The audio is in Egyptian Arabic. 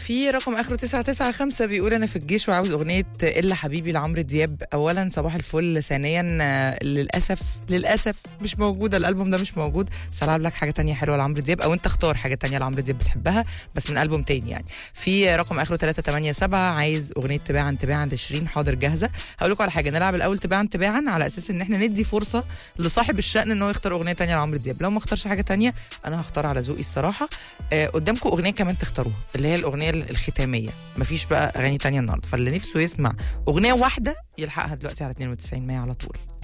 في رقم اخره 995 بيقول انا في الجيش وعاوز اغنيه الا حبيبي لعمرو دياب اولا صباح الفل ثانيا آه، للاسف للاسف مش موجوده الالبوم ده مش موجود بس هلعب لك حاجه تانية حلوه لعمرو دياب او انت اختار حاجه تانية لعمرو دياب بتحبها بس من البوم تاني يعني في رقم اخره 387 عايز اغنيه تباعا تباعا لشيرين حاضر جاهزه هقول لكم على حاجه نلعب الاول تباعا تباعا على اساس ان احنا ندي فرصه لصاحب الشأن ان هو يختار اغنيه تانية لعمرو دياب لو ما اختارش حاجه تانية انا هختار على ذوقي الصراحه آه قدامكم اغنيه كمان تختاروها اللي هي الاغنيه الختاميه مفيش بقى اغاني تانية النهارده فاللي نفسه يسمع اغنيه واحده يلحقها دلوقتي على 92 100 على طول